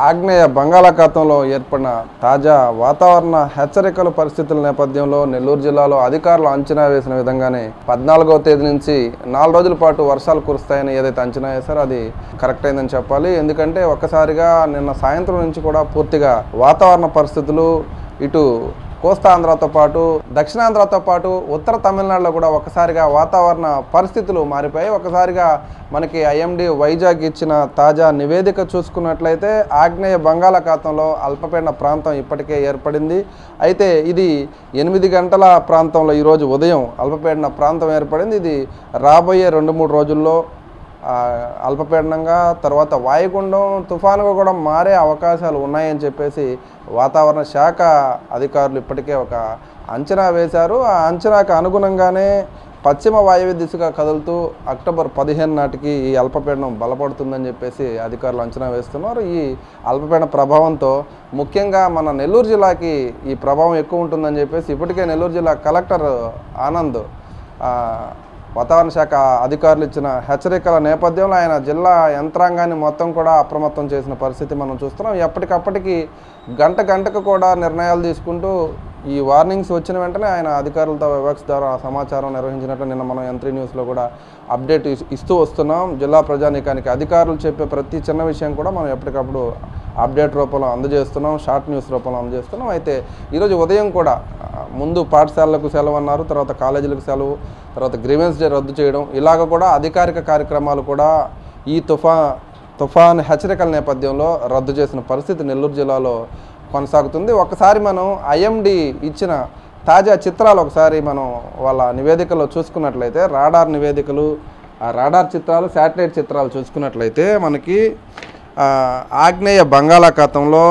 ఆగ్నేయ బంగాళాఖాతంలో ఏర్పడిన తాజా వాతావరణ హెచ్చరికల పరిస్థితుల నేపథ్యంలో నెల్లూరు జిల్లాలో అధికారులు అంచనా వేసిన విధంగానే పద్నాలుగవ తేదీ నుంచి నాలుగు రోజుల పాటు వర్షాలు కురుస్తాయని ఏదైతే అంచనా వేశారో అది కరెక్ట్ అయిందని చెప్పాలి ఎందుకంటే ఒక్కసారిగా నిన్న సాయంత్రం నుంచి కూడా పూర్తిగా వాతావరణ పరిస్థితులు ఇటు కోస్తాంధ్రతో పాటు దక్షిణాంధ్రతో పాటు ఉత్తర తమిళనాడులో కూడా ఒకసారిగా వాతావరణ పరిస్థితులు మారిపోయాయి ఒకసారిగా మనకి ఐఎండి వైజాగ్ ఇచ్చిన తాజా నివేదిక చూసుకున్నట్లయితే ఆగ్నేయ బంగాళాఖాతంలో అల్పపీడన ప్రాంతం ఇప్పటికే ఏర్పడింది అయితే ఇది ఎనిమిది గంటల ప్రాంతంలో ఈరోజు ఉదయం అల్పపీడన ప్రాంతం ఏర్పడింది ఇది రాబోయే రెండు మూడు రోజుల్లో ఆ, అల్పపీడనంగా తర్వాత వాయుగుండం తుఫానుగా కూడా మారే అవకాశాలు ఉన్నాయని చెప్పేసి వాతావరణ శాఖ అధికారులు ఇప్పటికే ఒక అంచనా వేశారు ఆ అంచనాకు అనుగుణంగానే పశ్చిమ వాయువ్య దిశగా కదులుతూ అక్టోబర్ పదిహేను నాటికి ఈ అల్పపీడనం బలపడుతుందని చెప్పేసి అధికారులు అంచనా వేస్తున్నారు ఈ అల్పపీడన ప్రభావంతో ముఖ్యంగా మన నెల్లూరు జిల్లాకి ఈ ప్రభావం ఎక్కువ ఉంటుందని చెప్పేసి ఇప్పటికే నెల్లూరు జిల్లా కలెక్టర్ ఆనంద్ ఆ, వాతావరణ శాఖ అధికారులు ఇచ్చిన హెచ్చరికల నేపథ్యంలో ఆయన జిల్లా యంత్రాంగాన్ని మొత్తం కూడా అప్రమత్తం చేసిన పరిస్థితి మనం చూస్తున్నాం ఎప్పటికప్పటికి గంట గంటకు కూడా నిర్ణయాలు తీసుకుంటూ ఈ వార్నింగ్స్ వచ్చిన వెంటనే ఆయన అధికారులతో వెబ్ఎక్స్ ద్వారా సమాచారం నిర్వహించినట్లు నిన్న మనం యంత్రి న్యూస్లో కూడా అప్డేట్ ఇస్- ఇస్తూ వస్తున్నాం జిల్లా ప్రజానీకానికి అధికారులు చెప్పే ప్రతి చిన్న విషయం కూడా మనం ఎప్పటికప్పుడు అప్డేట్ రూపంలో అందజేస్తున్నాం షార్ట్ న్యూస్ రూపంలో అందజేస్తున్నాం అయితే ఈరోజు ఉదయం కూడా ఆ, ముందు పాఠశాలలకు సెలవు అన్నారు తర్వాత కాలేజీలకు సెలవు తర్వాత గ్రీవెన్స్ డే రద్దు చేయడం ఇలాగ కూడా అధికారిక కార్యక్రమాలు కూడా ఈ తుఫా తుఫాన్ హెచ్చరికల నేపథ్యంలో రద్దు చేసిన పరిస్థితి నెల్లూరు జిల్లాలో కొనసాగుతుంది ఒకసారి మనం ఐఎండి ఇచ్చిన తాజా చిత్రాలు ఒకసారి మనం వాళ్ళ నివేదికలో చూసుకున్నట్లయితే రాడార్ నివేదికలు ఆ రాడార్ చిత్రాలు శాటిలైట్ చిత్రాలు చూసుకున్నట్లయితే మనకి ఆ, ఆగ్నేయ బంగాళాఖాతంలో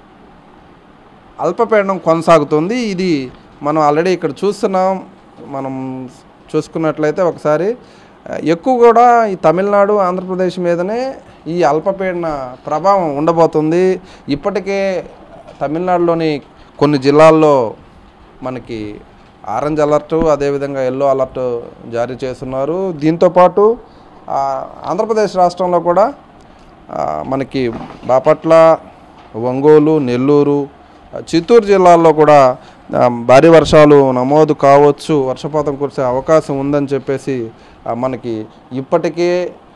అల్పపీడనం కొనసాగుతుంది ఇది మనం ఆల్రెడీ ఇక్కడ చూస్తున్నాం మనం చూసుకున్నట్లయితే ఒకసారి ఆ, ఎక్కువ కూడా ఈ తమిళనాడు ఆంధ్రప్రదేశ్ మీదనే ఈ అల్పపీడన ప్రభావం ఉండబోతుంది ఇప్పటికే తమిళనాడులోని కొన్ని జిల్లాల్లో మనకి ఆరెంజ్ అలర్ట్ అదేవిధంగా ఎల్లో అలర్ట్ జారీ చేస్తున్నారు దీంతోపాటు ఆ, ఆంధ్రప్రదేశ్ రాష్ట్రంలో కూడా ఆ, మనకి బాపట్ల ఒంగోలు నెల్లూరు ఆ, చిత్తూరు జిల్లాల్లో కూడా ఆ, భారీ వర్షాలు నమోదు కావచ్చు వర్షపాతం కురిసే అవకాశం ఉందని చెప్పేసి ఆ, మనకి ఇప్పటికే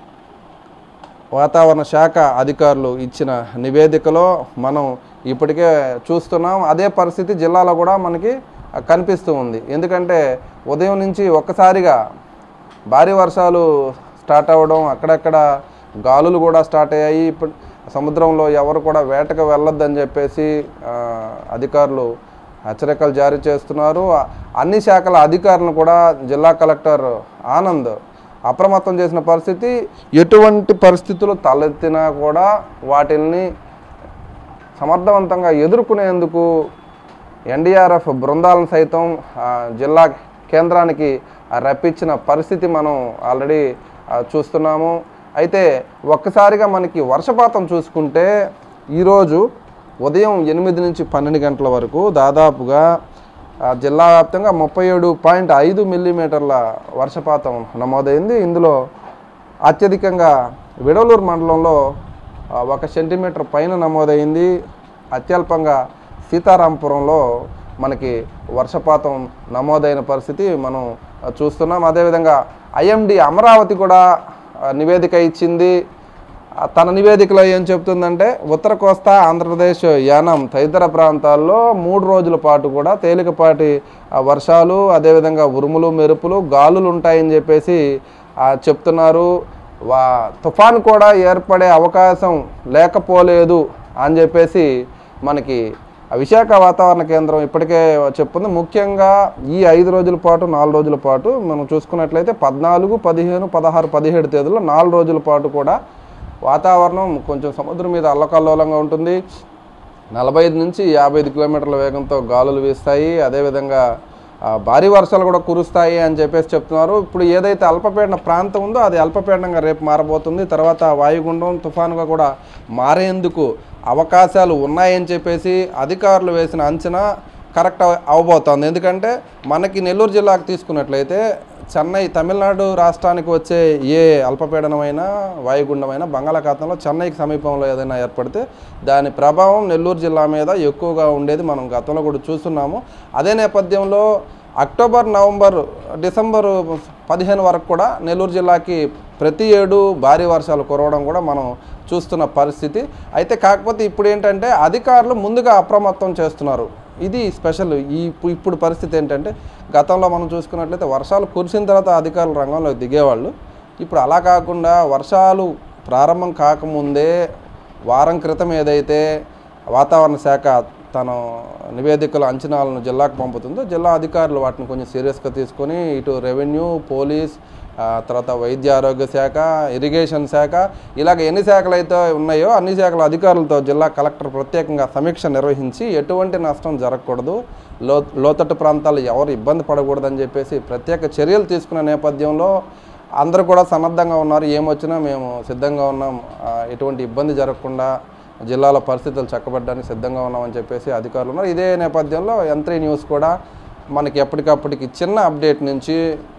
వాతావరణ శాఖ అధికారులు ఇచ్చిన నివేదికలో మనం ఇప్పటికే చూస్తున్నాం అదే పరిస్థితి జిల్లాలో కూడా మనకి ఆ, కనిపిస్తూ ఉంది ఎందుకంటే ఉదయం నుంచి ఒక్కసారిగా భారీ వర్షాలు స్టార్ట్ అవ్వడం అక్కడక్కడ గాలులు కూడా స్టార్ట్ అయ్యాయి ఇప్పుడు సముద్రంలో ఎవరు కూడా వేటకు వెళ్ళొద్దని చెప్పేసి ఆ, అధికారులు హెచ్చరికలు జారీ చేస్తున్నారు ఆ, అన్ని శాఖల అధికారులను కూడా జిల్లా కలెక్టర్ ఆనంద్ అప్రమత్తం చేసిన పరిస్థితి ఎటువంటి పరిస్థితులు తలెత్తినా కూడా వాటిల్ని సమర్థవంతంగా ఎదుర్కొనేందుకు ఎన్డీఆర్ఎఫ్ బృందాలను సైతం ఆ, జిల్లా కేంద్రానికి ఆ, రప్పించిన పరిస్థితి మనం ఆల్రెడీ ఆ, చూస్తున్నాము అయితే ఒక్కసారిగా మనకి వర్షపాతం చూసుకుంటే ఈరోజు ఉదయం ఎనిమిది నుంచి పన్నెండు గంటల వరకు దాదాపుగా ఆ, జిల్లా వ్యాప్తంగా ముప్పై ఏడు పాయింట్ ఐదు మిల్లీమీటర్ల వర్షపాతం నమోదైంది ఇందులో అత్యధికంగా విడవలూరు మండలంలో ఆ, ఒక సెంటీమీటర్ పైన నమోదైంది అత్యల్పంగా సీతారాంపురంలో మనకి వర్షపాతం నమోదైన పరిస్థితి మనం ఆ, చూస్తున్నాం అదేవిధంగా ఐఎండి అమరావతి కూడా ఆ, నివేదిక ఇచ్చింది ఆ, తన నివేదికలో ఏం చెప్తుందంటే ఉత్తర కోస్తా ఆంధ్రప్రదేశ్ యానం తదితర ప్రాంతాల్లో మూడు రోజుల పాటు కూడా తేలికపాటి ఆ, వర్షాలు అదేవిధంగా ఉరుములు మెరుపులు గాలులు ఉంటాయని చెప్పేసి ఆ, చెప్తున్నారు వా తుఫాన్ కూడా ఏర్పడే అవకాశం లేకపోలేదు అని చెప్పేసి మనకి ఆ విశాఖ వాతావరణ కేంద్రం ఇప్పటికే చెప్తుంది ముఖ్యంగా ఈ ఐదు రోజుల పాటు నాలుగు రోజుల పాటు మనం చూసుకున్నట్లయితే పద్నాలుగు పదిహేను పదహారు పదిహేడు తేదీలో నాలుగు రోజుల పాటు కూడా వాతావరణం కొంచెం సముద్రం మీద అల్లకల్లోలంగా ఉంటుంది నలభై ఐదు నుంచి యాభై ఐదు కిలోమీటర్ల వేగంతో గాలులు వీస్తాయి అదేవిధంగా ఆ, భారీ వర్షాలు కూడా కురుస్తాయి అని చెప్పేసి చెప్తున్నారు ఇప్పుడు ఏదైతే అల్పపీడన ప్రాంతం ఉందో అది అల్పపీడనంగా రేపు మారబోతుంది తర్వాత వాయుగుండం తుఫానుగా కూడా మారేందుకు అవకాశాలు ఉన్నాయని చెప్పేసి అధికారులు వేసిన అంచనా కరెక్ట్ అవ- అవబోతోంది ఎందుకంటే మనకి నెల్లూరు జిల్లాకు తీసుకున్నట్లయితే చెన్నై తమిళనాడు రాష్ట్రానికి వచ్చే ఏ అల్పపీడనమైనా వాయుగుండమైనా బంగాళాఖాతంలో చెన్నైకి సమీపంలో ఏదైనా ఏర్పడితే దాని ప్రభావం నెల్లూరు జిల్లా మీద ఎక్కువగా ఉండేది మనం గతంలో కూడా చూస్తున్నాము అదే నేపథ్యంలో అక్టోబర్ నవంబర్ డిసెంబర్ పదిహేను వరకు కూడా నెల్లూరు జిల్లాకి ప్రతి ఏడు భారీ వర్షాలు కురవడం కూడా మనం చూస్తున్న పరిస్థితి అయితే కాకపోతే ఇప్పుడు ఏంటంటే అధికారులు ముందుగా అప్రమత్తం చేస్తున్నారు ఇది స్పెషల్ ఈ ఇప్పు- ఇప్పుడు పరిస్థితి ఏంటంటే గతంలో మనం చూసుకున్నట్లయితే వర్షాలు కురిసిన తర్వాత అధికారులు రంగంలోకి దిగేవాళ్ళు ఇప్పుడు అలా కాకుండా వర్షాలు ప్రారంభం కాకముందే వారం క్రితం ఏదైతే వాతావరణ శాఖ తన నివేదికల అంచనాలను జిల్లాకు పంపుతుందో జిల్లా అధికారులు వాటిని కొంచెం సీరియస్గా తీసుకొని ఇటు రెవెన్యూ పోలీస్ ఆ, తర్వాత వైద్య ఆరోగ్య శాఖ ఇరిగేషన్ శాఖ ఇలాగ ఎన్ని శాఖలు అయితే ఉన్నాయో అన్ని శాఖల అధికారులతో జిల్లా కలెక్టర్ ప్రత్యేకంగా సమీక్ష నిర్వహించి ఎటువంటి నష్టం జరగకూడదు లో లోతట్టు ప్రాంతాలు ఎవరు ఇబ్బంది పడకూడదని చెప్పేసి ప్రత్యేక చర్యలు తీసుకున్న నేపథ్యంలో అందరూ కూడా సన్నద్ధంగా ఉన్నారు ఏమొచ్చినా మేము సిద్ధంగా ఉన్నాం ఆ, ఎటువంటి ఇబ్బంది జరగకుండా జిల్లాలో పరిస్థితులు చక్కబడ్డానికి సిద్ధంగా ఉన్నామని చెప్పేసి అధికారులు ఉన్నారు ఇదే నేపథ్యంలో యంత్రీ న్యూస్ కూడా మనకి ఎప్పటికప్పటికి చిన్న అప్డేట్ నుంచి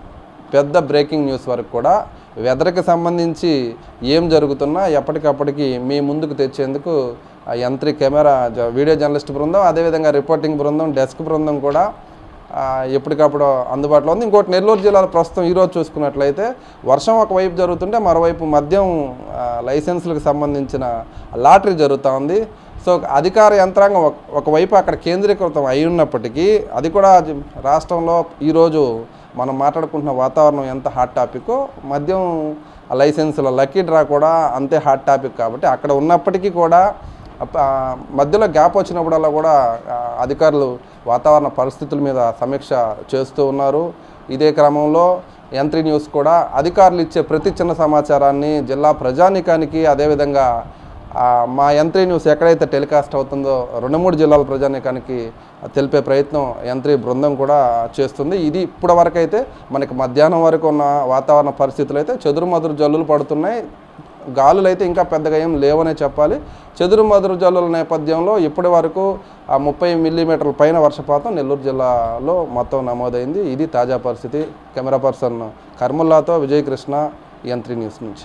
పెద్ద బ్రేకింగ్ న్యూస్ వరకు కూడా వెదర్కి సంబంధించి ఏం జరుగుతున్నా ఎప్పటికప్పటికి మీ ముందుకు తెచ్చేందుకు ఆ యంత్రి కెమెరా జ- వీడియో జర్నలిస్ట్ బృందం అదేవిధంగా రిపోర్టింగ్ బృందం డెస్క్ బృందం కూడా ఆ, ఎప్పటికప్పుడు అందుబాటులో ఉంది ఇంకోటి నెల్లూరు జిల్లాలో ప్రస్తుతం ఈరోజు చూసుకున్నట్లయితే వర్షం ఒకవైపు జరుగుతుంటే మరోవైపు మద్యం ఆ, లైసెన్సులకు సంబంధించిన లాటరీ జరుగుతూ ఉంది సో అధికార యంత్రాంగం ఒక- ఒకవైపు అక్కడ కేంద్రీకృతం అయి ఉన్నప్పటికీ అది కూడా జ- రాష్ట్రంలో ఈరోజు మనం మాట్లాడుకుంటున్న వాతావరణం ఎంత హాట్ టాపిక్ మద్యం లైసెన్సుల లక్కీ డ్రా కూడా అంతే హాట్ టాపిక్ కాబట్టి అక్కడ ఉన్నప్పటికీ కూడా అప్ప- ఆ, మధ్యలో గ్యాప్ వచ్చినప్పుడల్లా కూడా ఆ, అధికారులు వాతావరణ పరిస్థితుల మీద సమీక్ష చేస్తూ ఉన్నారు ఇదే క్రమంలో యంత్రి న్యూస్ కూడా అధికారులు ఇచ్చే ప్రతి చిన్న సమాచారాన్ని జిల్లా ప్రజానీకానికి అదేవిధంగా ఆ, మా యంత్రి న్యూస్ ఎక్కడైతే టెలికాస్ట్ అవుతుందో రెండు మూడు జిల్లాల ప్రజానీకానికి తెలిపే ప్రయత్నం యంత్రి బృందం కూడా చేస్తుంది ఇది ఇప్పటి వరకు అయితే మనకి మధ్యాహ్నం వరకు ఉన్న వాతావరణ పరిస్థితులు అయితే చెదురుమదురు జల్లులు పడుతున్నాయి గాలులు అయితే ఇంకా పెద్దగా ఏం లేవనే చెప్పాలి చెదురు మదురు జల్లుల నేపథ్యంలో ఇప్పటి వరకు ఆ ముప్పై మిల్లీమీటర్ల పైన వర్షపాతం నెల్లూరు జిల్లాలో మొత్తం నమోదైంది ఇది తాజా పరిస్థితి కెమెరా పర్సన్ కర్ముల్లాతో విజయకృష్ణ యంత్రి న్యూస్ నుంచి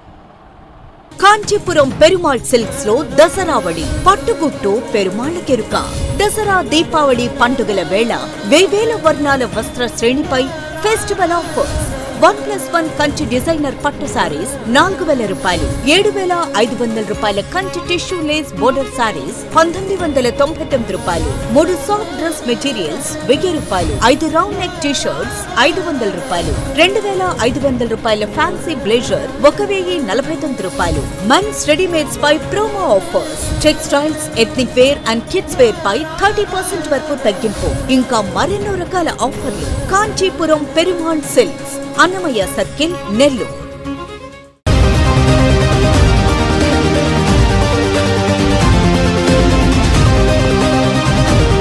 కాంచీపురం పెరుమాళ్ సిల్క్స్ లో దసరావళి పట్టుగుట్టు పెరుమాళ్ కెరుక దసరా దీపావళి పండుగల వేళ వేవేల వర్ణాల వస్త్ర శ్రేణిపై festival offers one plus one Kanchi designer పట్టు సారీస్ నాలుగు వేల రూపాయలు ఏడు వేల ఐదు వందల రూపాయల Kanchi tissue lace border saris పంతొమ్మిది వందల తొంభై తొమ్మిది రూపాయలు మూడు సాఫ్ట్ డ్రెస్ మెటీరియల్స్ వెయ్యి రూపాయలు ఐదు రౌండ్ నెక్ టీ షర్ట్స్ ఐదు వందల రూపాయలు రెండు వేల ఐదు వందల రూపాయల ఫ్యాన్సీ బ్లేజర్ ఒక వెయ్యి నలభై తొమ్మిది రూపాయలు మెన్స్ రెడీమేడ్స్ పై promo offers textiles ethnic wear and kids wear పై థర్టీ పర్సెంట్ వరకు తగ్గింపు ఇంకా మరెన్నో రకాల ఆఫర్లు కాంచీపురం పెరుమాళ్ సిల్క్స్ అన్నమయ్య సర్కిల్ నెల్లూరు